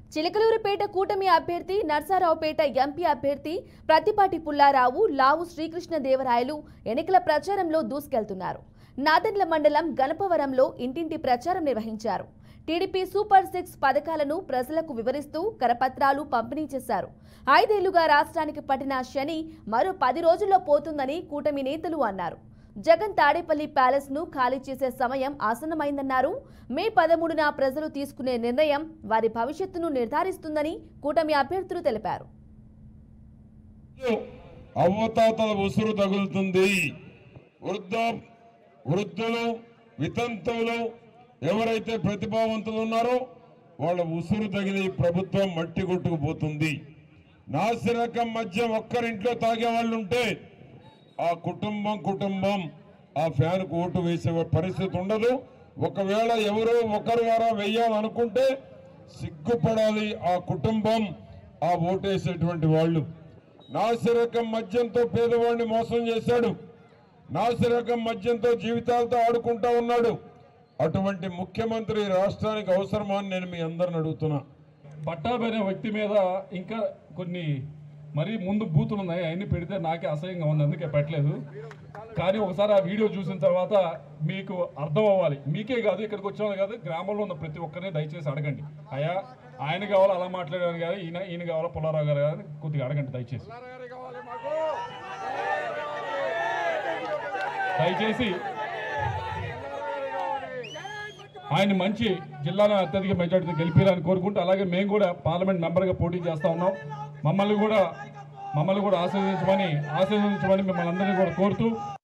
చిలకలూరుపేట కూటమి అభ్యర్థి నర్సారావుపేట ఎంపీ అభ్యర్థి ప్రతిపాటి పుల్లారావు లావు శ్రీకృష్ణదేవరాయలు ఎన్నికల ప్రచారంలో దూసుకెళ్తున్నారు నాదెండ్ల మండలం గణపవరంలో ఇంటింటి ప్రచారం నిర్వహించారు టీడీపీ సూపర్ సిక్స్ పథకాలను ప్రజలకు వివరిస్తూ కరపత్రాలు పంపిణీ చేశారు ఐదేళ్లుగా రాష్ట్రానికి పట్టిన శని మరో పది రోజుల్లో పోతుందని కూటమి నేతలు అన్నారు జగన్ తాడేపల్లి ప్యాలెస్ ను ఖాళీ చేసే సమయం ఆసన్నమైందన్నారు మే పదమూడున ప్రజలు తీసుకునే నిర్ణయం వారి భవిష్యత్తును నిర్ధారిస్తుందని కూటమి అభ్యర్థులు తెలిపారు అవ్వతాతల ఉసురు తగులుతుంది వృద్ధ వృద్ధులు వితంతువులు ఎవరైతే ప్రతిభావంతులు ఉన్నారో వాళ్ళ ఉసురు తగిలి ప్రభుత్వం మట్టి కొట్టుకుపోతుంది నాసిరకం మద్యం ఒక్కరింట్లో తాగే వాళ్ళు ఉంటే ఆ కుటుంబం కుటుంబం ఆ ఫ్యాన్కు ఓటు వేసే పరిస్థితి ఉండదు ఒకవేళ ఎవరో ఒకరు వారా వెయ్యాలనుకుంటే సిగ్గుపడాలి ఆ కుటుంబం ఆ ఓటేసేటువంటి వాళ్ళు నాసిరకం మద్యంతో పేదవాడిని మోసం చేశాడు నాసిరకం మద్యంతో జీవితాలతో ఆడుకుంటా ఉన్నాడు అటువంటి ముఖ్యమంత్రి రాష్ట్రానికి అవసరమా అని నేను మీ అందరిని అడుగుతున్నా పట్టాభి అనే వ్యక్తి మీద ఇంకా కొన్ని మరీ ముందు బూతులు ఉన్నాయి అవన్నీ పెడితే నాకే అసహ్యంగా ఉంది అందుకే పెట్టలేదు కానీ ఒకసారి ఆ వీడియో చూసిన తర్వాత మీకు అర్థం అవ్వాలి మీకే కాదు ఇక్కడికి వచ్చాను కాదు గ్రామంలో ఉన్న ప్రతి ఒక్కరిని దయచేసి అడగండి అయ్యా ఆయన కావాలా అలా మాట్లాడారు కానీ ఈయన ఈయన కావాలా పుల్లారావు గారు కానీ కొద్దిగా అడగండి దయచేసి దయచేసి ఆయన మంచి జిల్లాలో అత్యధిక మెజార్టీతో గెలిపారని కోరుకుంటూ అలాగే మేము కూడా పార్లమెంట్ మెంబర్గా పోటీ చేస్తా ఉన్నాం మమ్మల్ని కూడా మమ్మల్ని కూడా ఆశీర్వదించమని ఆశీర్వదించమని మిమ్మల్ని అందరినీ కూడా కోరుతూ